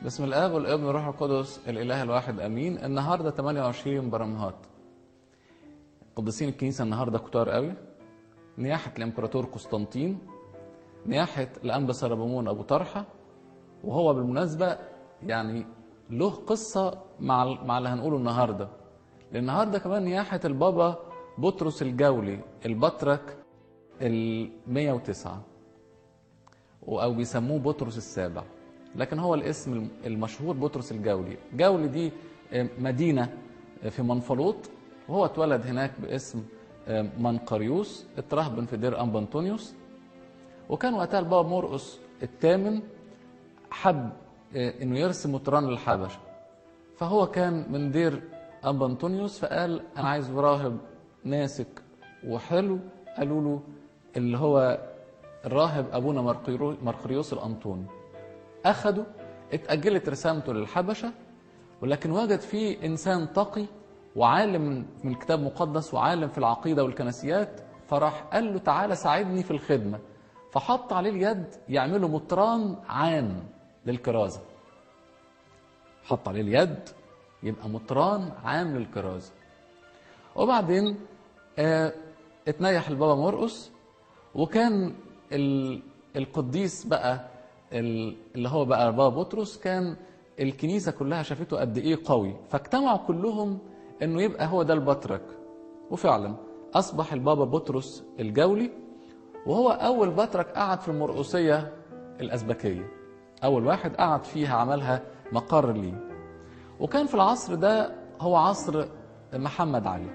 بسم الاب والابن والروح القدس الاله الواحد امين النهارده 28 برمهات قديسين الكنيسه النهارده كتار قوي نياحه الامبراطور قسطنطين نياحه الانبا سربمون ابو طرحه وهو بالمناسبه يعني له قصه مع مع اللي هنقوله النهارده لان النهارده كمان نياحه البابا بطرس الجولي البطرك ال 109 او بيسموه بطرس السابع لكن هو الاسم المشهور بطرس الجولي جولي دي مدينة في منفلوط وهو اتولد هناك باسم منقريوس اترهبن في دير أنبا أنطونيوس وكان وقتها البابا مرقس الثامن حب انه يرسم مطران للحبشة فهو كان من دير أنبا أنطونيوس فقال أنا عايز راهب ناسك وحلو قالوا له اللي هو الراهب أبونا مرقريوس الأنطوني أخده اتأجلت رسالته للحبشة ولكن وجد فيه إنسان تقي وعالم من الكتاب المقدس وعالم في العقيدة والكنسيات فراح قال له تعالى ساعدني في الخدمة فحط عليه اليد يعمله مطران عام للكرازة حط عليه اليد يبقى مطران عام للكرازة وبعدين اه اتنيح البابا مرقس وكان القديس بقى اللي هو بقى بابا بطرس كان الكنيسة كلها شافته قد إيه قوي فاجتمعوا كلهم إنه يبقى هو ده البطرك وفعلا أصبح البابا بطرس الجولي وهو أول بطرك قعد في المرقسية الأزبكية أول واحد قعد فيها عملها مقر ليه وكان في العصر ده هو عصر محمد علي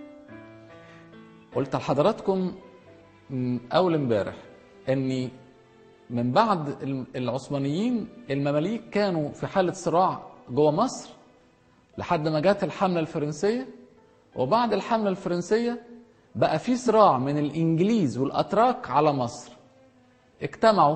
قلت لحضراتكم أول امبارح إني من بعد العثمانيين المماليك كانوا في حالة صراع جوه مصر لحد ما جت الحملة الفرنسية وبعد الحملة الفرنسية بقى في صراع من الإنجليز والأتراك على مصر اجتمعوا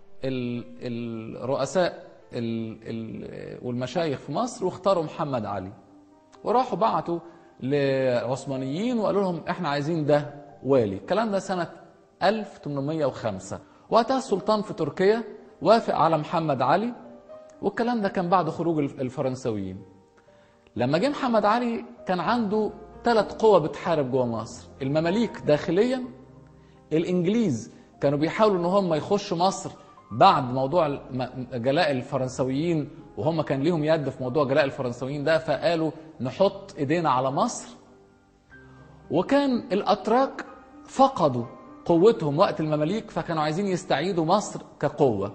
الرؤساء والمشايخ في مصر واختاروا محمد علي وراحوا بعتوا لعثمانيين وقالوا لهم احنا عايزين ده والي الكلام ده سنة 1805 وقتها السلطان في تركيا وافق على محمد علي والكلام ده كان بعد خروج الفرنسويين لما جه محمد علي كان عنده ثلاث قوى بتحارب جوه مصر المماليك داخليا الانجليز كانوا بيحاولوا ان هم يخشوا مصر بعد موضوع جلاء الفرنسويين وهم كان ليهم يد في موضوع جلاء الفرنسويين ده فقالوا نحط ايدينا على مصر وكان الاتراك فقدوا قوتهم وقت المماليك فكانوا عايزين يستعيدوا مصر كقوة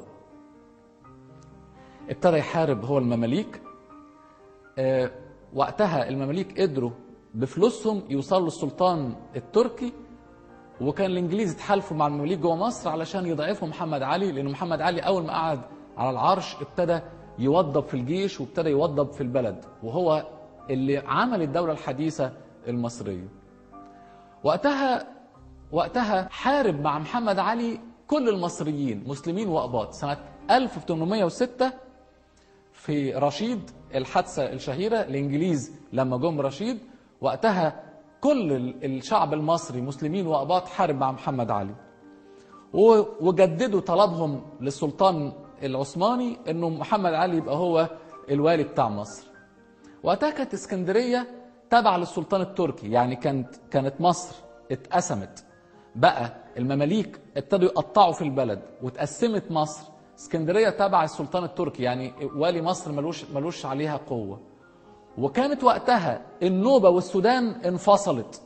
ابتدى يحارب هو المماليك أه وقتها المماليك قدروا بفلوسهم يوصلوا للسلطان التركي وكان الانجليز اتحالفوا مع المماليك جوه مصر علشان يضعفوا محمد علي لان محمد علي اول ما قعد على العرش ابتدى يوضب في الجيش وابتدى يوضب في البلد وهو اللي عمل الدوله الحديثه المصريه وقتها وقتها حارب مع محمد علي كل المصريين مسلمين وأقباط سنة 1806 في رشيد الحادثة الشهيرة الإنجليز لما جم رشيد وقتها كل الشعب المصري مسلمين وأقباط حارب مع محمد علي وجددوا طلبهم للسلطان العثماني انه محمد علي يبقى هو الوالي بتاع مصر وقتها كانت اسكندريه تابعه للسلطان التركي يعني كانت كانت مصر اتقسمت بقى المماليك ابتدوا يقطعوا في البلد واتقسمت مصر اسكندريه تبع السلطان التركي يعني والي مصر ملوش ملوش عليها قوه وكانت وقتها النوبه والسودان انفصلت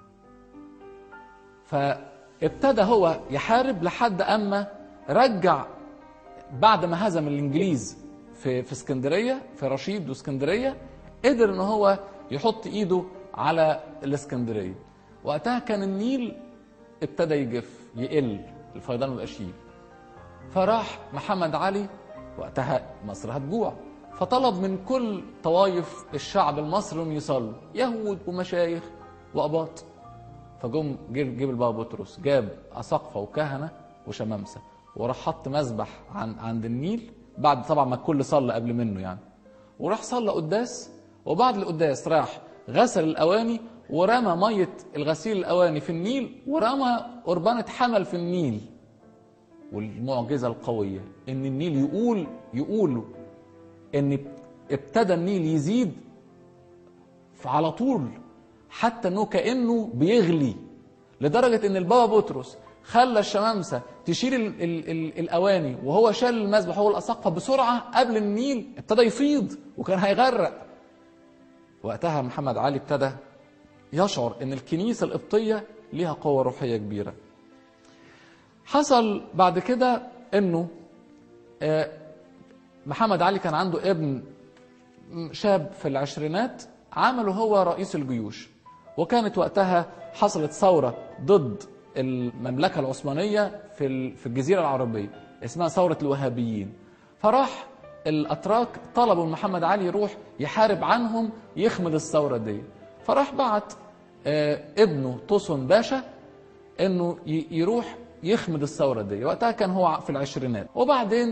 فابتدى هو يحارب لحد اما رجع بعد ما هزم الانجليز في في اسكندريه في رشيد واسكندريه قدر ان هو يحط ايده على الاسكندريه وقتها كان النيل ابتدى يجف يقل الفيضان والاشيب فراح محمد علي وقتها مصر هتجوع فطلب من كل طوائف الشعب المصري انهم يصلوا يهود ومشايخ واباط فجم جيب البابا بطرس جاب اساقفه وكهنه وشمامسه وراح حط مذبح عن عند النيل بعد طبعا ما الكل صلى قبل منه يعني وراح صلى قداس وبعد القداس راح غسل الاواني ورمى ميه الغسيل الاواني في النيل ورمى قربانه حمل في النيل والمعجزه القويه ان النيل يقول يقول ان ابتدى النيل يزيد على طول حتى انه كانه بيغلي لدرجه ان البابا بطرس خلى الشمامسه تشيل ال ال ال الاواني وهو شال المذبح هو الاساقفه بسرعه قبل النيل ابتدى يفيض وكان هيغرق وقتها محمد علي ابتدى يشعر ان الكنيسه القبطيه ليها قوه روحيه كبيره حصل بعد كده انه محمد علي كان عنده ابن شاب في العشرينات عمله هو رئيس الجيوش وكانت وقتها حصلت ثورة ضد المملكة العثمانية في في الجزيرة العربية اسمها ثورة الوهابيين فراح الأتراك طلبوا من محمد علي يروح يحارب عنهم يخمد الثورة دي فراح بعت ابنه طوسون باشا انه يروح يخمد الثورة دي وقتها كان هو في العشرينات وبعدين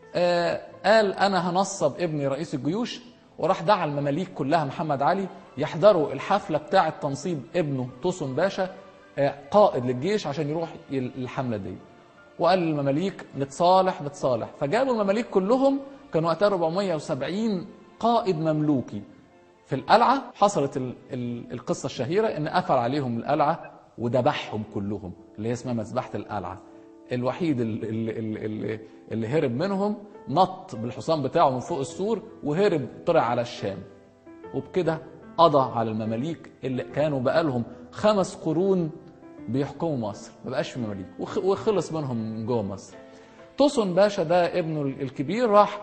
قال انا هنصب ابني رئيس الجيوش وراح دعا المماليك كلها محمد علي يحضروا الحفلة بتاعة تنصيب ابنه توسون باشا قائد للجيش عشان يروح الحملة دي وقال للمماليك نتصالح نتصالح فجابوا المماليك كلهم كانوا وقتها 470 قائد مملوكي في القلعة حصلت ال ال القصة الشهيرة ان قفل عليهم القلعة وذبحهم كلهم اللي هي اسمها مذبحة القلعة الوحيد اللي, اللي, اللي, اللي هرب منهم نط بالحصان بتاعه من فوق السور وهرب طلع على الشام وبكده قضى على المماليك اللي كانوا بقالهم خمس قرون بيحكموا مصر ما بقاش في مماليك وخلص منهم من جوه مصر توسون باشا ده ابنه الكبير راح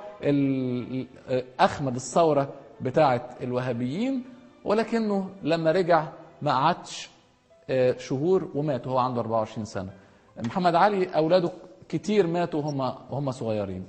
اخمد الثوره بتاعه الوهابيين ولكنه لما رجع ما قعدش شهور ومات وهو عنده 24 سنه محمد علي اولاده كتير ماتوا وهم وهم صغيرين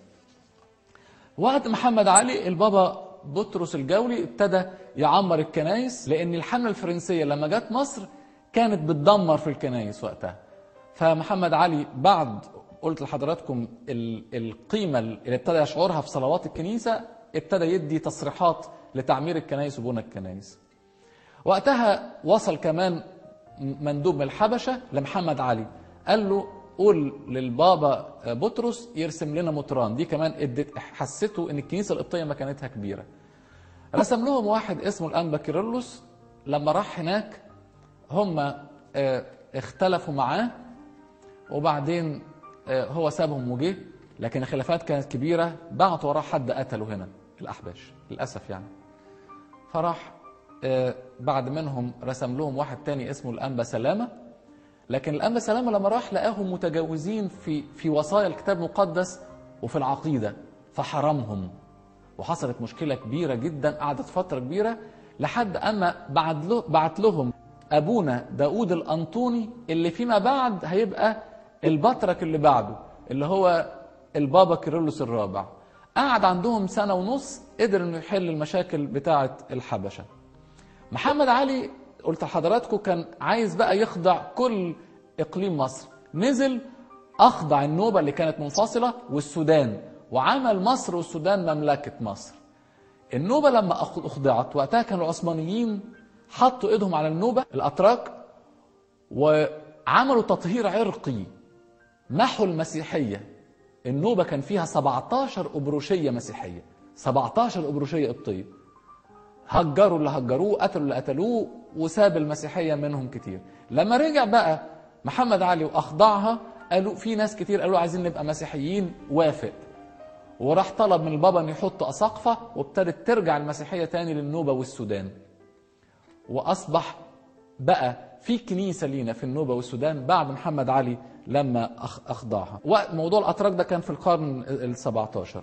وقت محمد علي البابا بطرس الجولي ابتدى يعمر الكنايس لان الحمله الفرنسيه لما جت مصر كانت بتدمر في الكنايس وقتها فمحمد علي بعد قلت لحضراتكم القيمه اللي ابتدى يشعرها في صلوات الكنيسه ابتدى يدي تصريحات لتعمير الكنايس وبنى الكنايس وقتها وصل كمان مندوب من الحبشه لمحمد علي قال له قول للبابا بطرس يرسم لنا مطران دي كمان ادت حسيته ان الكنيسه القبطيه مكانتها كبيره رسم لهم واحد اسمه الانبا كيرلس لما راح هناك هم اختلفوا معاه وبعدين هو سابهم وجه لكن الخلافات كانت كبيره بعتوا وراه حد قتله هنا الاحباش للاسف يعني فراح بعد منهم رسم لهم واحد تاني اسمه الانبا سلامه لكن الانبا سلامه لما راح لقاهم متجاوزين في في وصايا الكتاب المقدس وفي العقيده فحرمهم وحصلت مشكله كبيره جدا قعدت فتره كبيره لحد اما بعد له بعت لهم ابونا داود الانطوني اللي فيما بعد هيبقى البطرك اللي بعده اللي هو البابا كيرلس الرابع قعد عندهم سنه ونص قدر انه يحل المشاكل بتاعه الحبشه محمد علي قلت لحضراتكم كان عايز بقى يخضع كل اقليم مصر نزل اخضع النوبه اللي كانت منفصله والسودان وعمل مصر والسودان مملكه مصر النوبه لما اخضعت وقتها كانوا العثمانيين حطوا ايدهم على النوبه الاتراك وعملوا تطهير عرقي محوا المسيحيه النوبه كان فيها 17 ابروشيه مسيحيه 17 ابروشيه قبطيه هجروا اللي هجروه قتلوا اللي قتلوه وساب المسيحيه منهم كتير لما رجع بقى محمد علي واخضعها قالوا في ناس كتير قالوا عايزين نبقى مسيحيين وافق وراح طلب من البابا ان يحط اساقفه وابتدت ترجع المسيحيه تاني للنوبه والسودان واصبح بقى في كنيسه لينا في النوبه والسودان بعد محمد علي لما اخضعها وموضوع الاتراك ده كان في القرن ال 17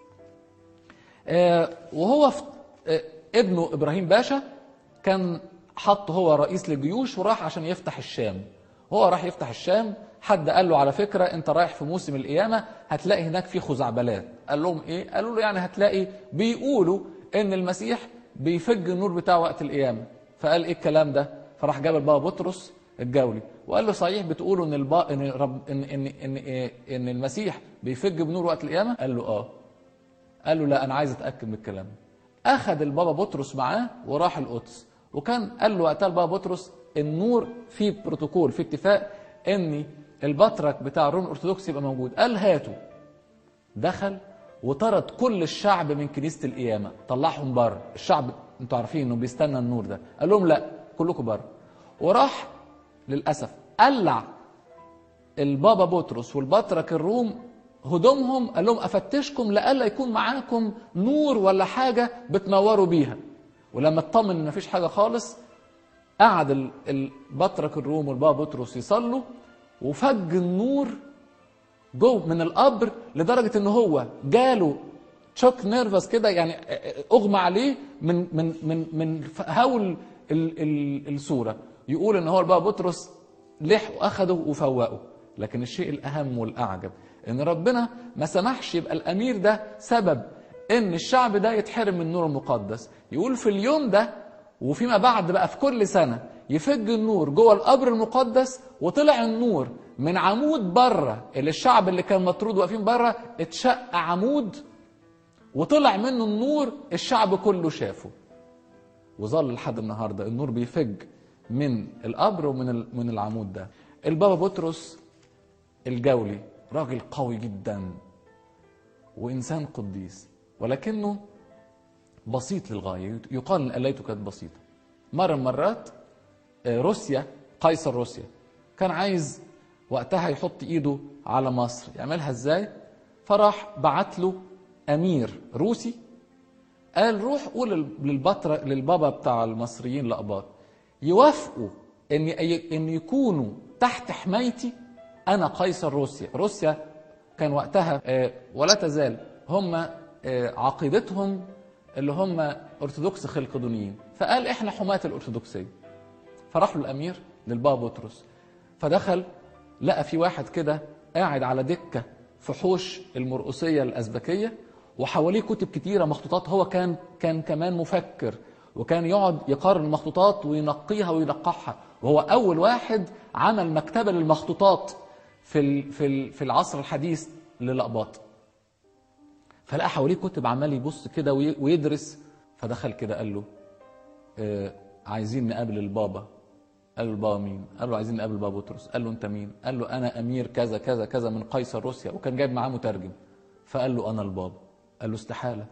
وهو في ابنه ابراهيم باشا كان حط هو رئيس للجيوش وراح عشان يفتح الشام هو راح يفتح الشام حد قال له على فكره انت رايح في موسم القيامه هتلاقي هناك في خزعبلات قال لهم ايه قالوا له يعني هتلاقي بيقولوا ان المسيح بيفج النور بتاعه وقت القيامه فقال ايه الكلام ده فراح جاب البابا بطرس الجولي وقال له صحيح بتقولوا ان البا... ان رب... ان ان ان, إيه؟ إن المسيح بيفج بنور وقت القيامه قال له اه قال له لا انا عايز اتاكد من الكلام اخذ البابا بطرس معاه وراح القدس وكان قال له وقتها البابا بطرس النور في بروتوكول في اتفاق ان البطرك بتاع الروم الارثوذكس يبقى موجود قال هاته دخل وطرد كل الشعب من كنيسه القيامه طلعهم بره الشعب انتوا عارفين انه بيستنى النور ده قال لهم لا كلكم بره وراح للاسف قلع البابا بطرس والبطرك الروم هدومهم قال لهم افتشكم لئلا يكون معاكم نور ولا حاجه بتنوروا بيها ولما اطمن ان مفيش حاجه خالص قعد ال- البطرك الروم والبابا بطرس يصلوا وفج النور جو من القبر لدرجه ان هو جاله تشوك نيرفس كده يعني اغمى عليه من من من من هول ال- ال- الصوره يقول ان هو البابا بطرس لحق واخده وفوقه لكن الشيء الاهم والاعجب ان ربنا ما سمحش يبقى الامير ده سبب ان الشعب ده يتحرم من النور المقدس يقول في اليوم ده وفيما بعد بقى في كل سنه يفج النور جوه القبر المقدس وطلع النور من عمود بره اللي الشعب اللي كان مطرود واقفين بره اتشق عمود وطلع منه النور الشعب كله شافه وظل لحد النهارده النور بيفج من القبر ومن ال- من العمود ده البابا بطرس الجولي راجل قوي جدا وانسان قديس ولكنه بسيط للغايه يقال ان قلايته كانت بسيطه مره من المرات آه، روسيا قيصر روسيا كان عايز وقتها يحط ايده على مصر يعملها ازاي فراح بعت له امير روسي قال روح قول للبطرة للبابا بتاع المصريين لأباط يوافقوا ان ان يكونوا تحت حمايتي انا قيصر روسيا روسيا كان وقتها آه، ولا تزال هم آه، عقيدتهم اللي هم ارثوذكس خلقدونيين فقال احنا حماة الارثوذكسيه فراح له الامير للبابا بطرس فدخل لقى في واحد كده قاعد على دكه في حوش المرقسيه الازبكيه وحواليه كتب كتيره مخطوطات هو كان كان كمان مفكر وكان يقعد يقارن المخطوطات وينقيها وينقحها وهو اول واحد عمل مكتبه للمخطوطات في ال- في ال- في العصر الحديث للأقباط فلقى حواليه كتب عمال يبص كده وي- ويدرس فدخل كده قال له آه، عايزين نقابل البابا قال له البابا مين؟ قال له عايزين نقابل بابا بطرس قال له انت مين؟ قال له انا امير كذا كذا كذا من قيصر روسيا وكان جايب معاه مترجم فقال له انا البابا قال له استحاله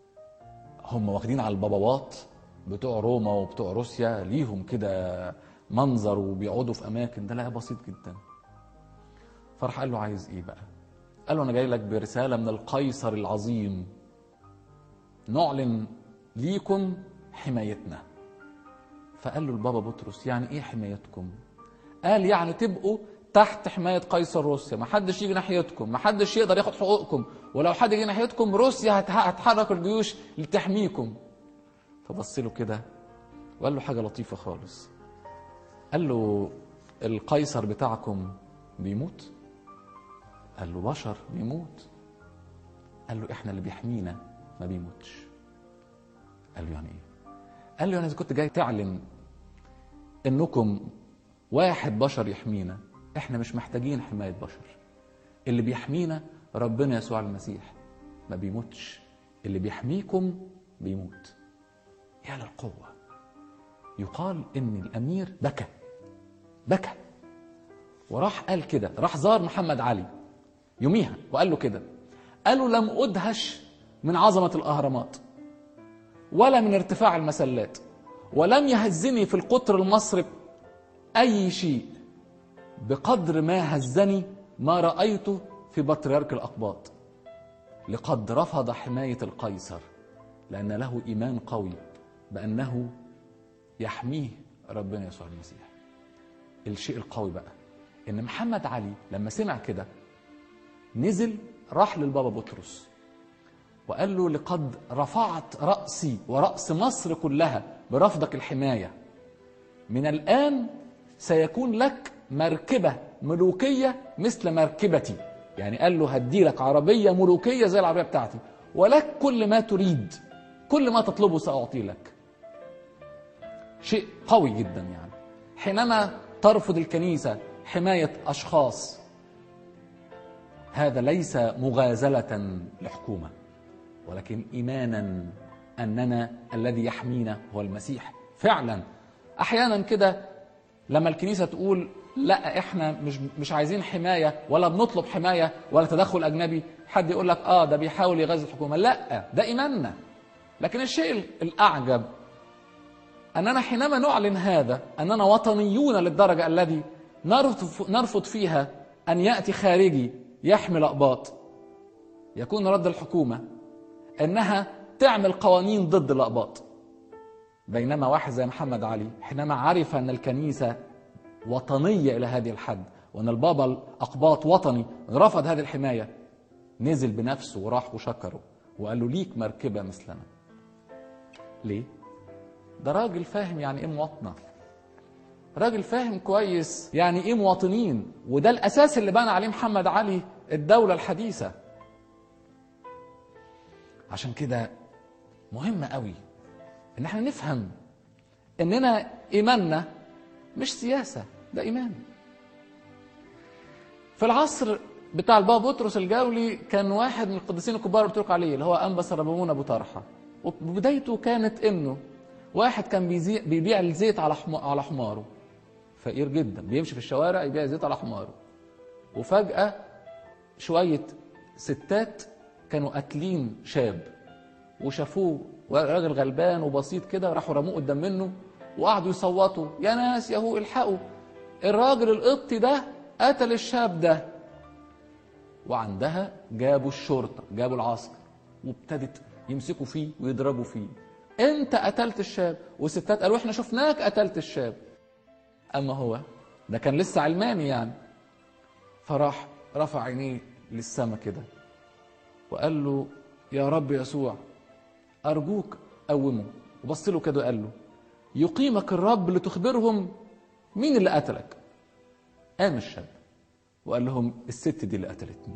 هم واخدين على الباباوات بتوع روما وبتوع روسيا ليهم كده منظر وبيقعدوا في اماكن ده لا بسيط جدا فراح قال له عايز ايه بقى قال له انا جاي لك برساله من القيصر العظيم نعلن ليكم حمايتنا فقال له البابا بطرس يعني ايه حمايتكم قال يعني تبقوا تحت حماية قيصر روسيا ما حدش يجي ناحيتكم ما حدش يقدر ياخد حقوقكم ولو حد يجي ناحيتكم روسيا هت- هتحرك الجيوش لتحميكم فبص له كده وقال له حاجة لطيفة خالص قال له القيصر بتاعكم بيموت قال له بشر بيموت قال له احنا اللي بيحمينا ما بيموتش قال له يعني ايه قال له انا اذا كنت جاي تعلن انكم واحد بشر يحمينا احنا مش محتاجين حمايه بشر اللي بيحمينا ربنا يسوع المسيح ما بيموتش اللي بيحميكم بيموت يا للقوه يقال ان الامير بكى بكى وراح قال كده راح زار محمد علي يوميها وقال له كده قال له لم ادهش من عظمه الاهرامات ولا من ارتفاع المسلات ولم يهزني في القطر المصري اي شيء بقدر ما هزني ما رايته في بطريرك الاقباط لقد رفض حمايه القيصر لان له ايمان قوي بانه يحميه ربنا يسوع المسيح الشيء القوي بقى ان محمد علي لما سمع كده نزل راح للبابا بطرس وقال له لقد رفعت رأسي ورأس مصر كلها برفضك الحماية من الآن سيكون لك مركبة ملوكية مثل مركبتي يعني قال له هدي لك عربية ملوكية زي العربية بتاعتي ولك كل ما تريد كل ما تطلبه سأعطي لك شيء قوي جدا يعني حينما ترفض الكنيسة حماية أشخاص هذا ليس مغازلة لحكومة ولكن إيمانا أننا الذي يحمينا هو المسيح فعلا أحيانا كده لما الكنيسة تقول لا احنا مش مش عايزين حمايه ولا بنطلب حمايه ولا تدخل اجنبي حد يقول لك اه ده بيحاول يغذي الحكومه لا ده ايماننا لكن الشيء الاعجب اننا حينما نعلن هذا اننا وطنيون للدرجه الذي نرفض نرفض فيها ان ياتي خارجي يحمل اقباط يكون رد الحكومه انها تعمل قوانين ضد الاقباط بينما واحد زي محمد علي حينما عرف ان الكنيسه وطنيه الى هذه الحد وان البابا الاقباط وطني رفض هذه الحمايه نزل بنفسه وراح وشكره وقال له ليك مركبه مثلنا ليه ده راجل فاهم يعني ايه مواطنه راجل فاهم كويس يعني ايه مواطنين وده الاساس اللي بنى عليه محمد علي الدوله الحديثه عشان كده مهم قوي ان احنا نفهم اننا ايماننا مش سياسه ده ايمان في العصر بتاع البابا بطرس الجولي كان واحد من القديسين الكبار اللي بتقول عليه اللي هو انبس ربمون ابو طرحه وبدايته كانت انه واحد كان بيزي- بيبيع الزيت على حم- على حماره فقير جدا بيمشي في الشوارع يبيع زيت على حماره وفجأة شوية ستات كانوا قاتلين شاب وشافوه راجل غلبان وبسيط كده راحوا رموه قدام منه وقعدوا يصوتوا يا ناس يا هو الحقوا الراجل القبطي ده قتل الشاب ده وعندها جابوا الشرطة جابوا العسكر وابتدت يمسكوا فيه ويضربوا فيه انت قتلت الشاب والستات قالوا احنا شفناك قتلت الشاب اما هو ده كان لسه علماني يعني فراح رفع عينيه للسما كده وقال له يا رب يسوع ارجوك قومه وبص له كده وقال له يقيمك الرب لتخبرهم مين اللي قتلك قام الشاب وقال لهم الست دي اللي قتلتني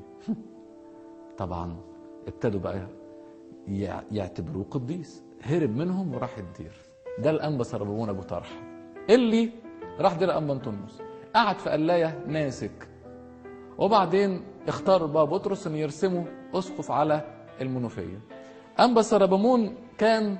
طبعا ابتدوا بقى يع- يعتبروه قديس هرب منهم وراح الدير ده الانبا سربون ابو طرح اللي راح دير انبا انطونيوس قعد في قلايه ناسك وبعدين اختار بابا بطرس ان يرسمه اسقف على المنوفيه انبا سربمون كان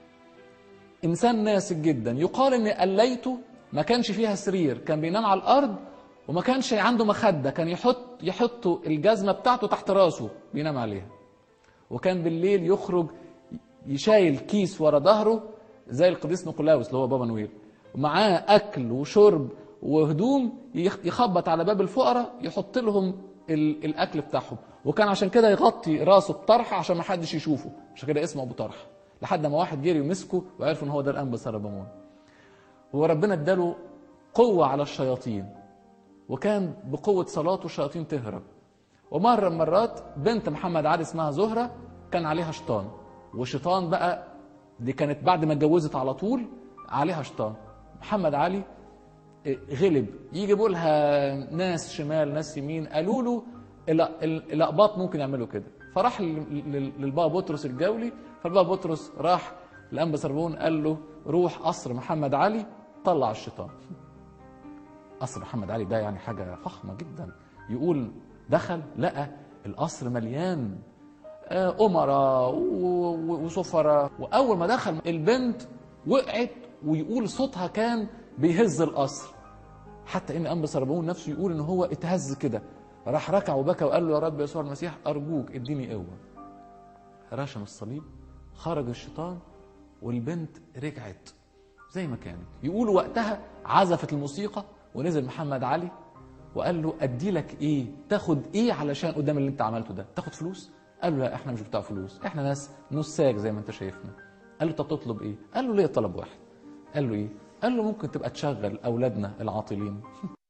انسان ناسك جدا يقال ان قليته ما كانش فيها سرير كان بينام على الارض وما كانش عنده مخده كان يحط يحط الجزمه بتاعته تحت راسه بينام عليها وكان بالليل يخرج يشايل كيس ورا ظهره زي القديس نيقولاوس اللي هو بابا نوير ومعاه اكل وشرب وهدوم يخ- يخبط على باب الفقراء يحط لهم ال- الاكل بتاعهم وكان عشان كده يغطي راسه بطرحه عشان ما حدش يشوفه عشان كده اسمه ابو طرحه لحد ما واحد جري ومسكه وعرف ان هو ده الانبا سربمون هو ربنا اداله قوه على الشياطين وكان بقوه صلاته الشياطين تهرب ومره من المرات بنت محمد علي اسمها زهره كان عليها شيطان وشيطان بقى دي كانت بعد ما اتجوزت على طول عليها شيطان محمد علي غلب يجيبوا لها ناس شمال ناس يمين قالوا له ال- ال- الاقباط ممكن يعملوا كده فراح لل- لل- للبابا بطرس الجولي فالبابا بطرس راح لانبا سربون قال له روح قصر محمد علي طلع الشيطان قصر محمد علي ده يعني حاجه فخمه جدا يقول دخل لقى القصر مليان آه، أمراء و- و- وسفراء وأول ما دخل البنت وقعت ويقول صوتها كان بيهز القصر حتى ان انبا سربون نفسه يقول ان هو اتهز كده راح ركع وبكى وقال له يا رب يسوع المسيح ارجوك اديني قوه رشم الصليب خرج الشيطان والبنت رجعت زي ما كانت يقولوا وقتها عزفت الموسيقى ونزل محمد علي وقال له ادي لك ايه تاخد ايه علشان قدام اللي انت عملته ده تاخد فلوس قال له لا احنا مش بتاع فلوس احنا ناس نساك زي ما انت شايفنا قال له طب تطلب ايه قال له ليه طلب واحد قال له ايه قال له ممكن تبقى تشغل اولادنا العاطلين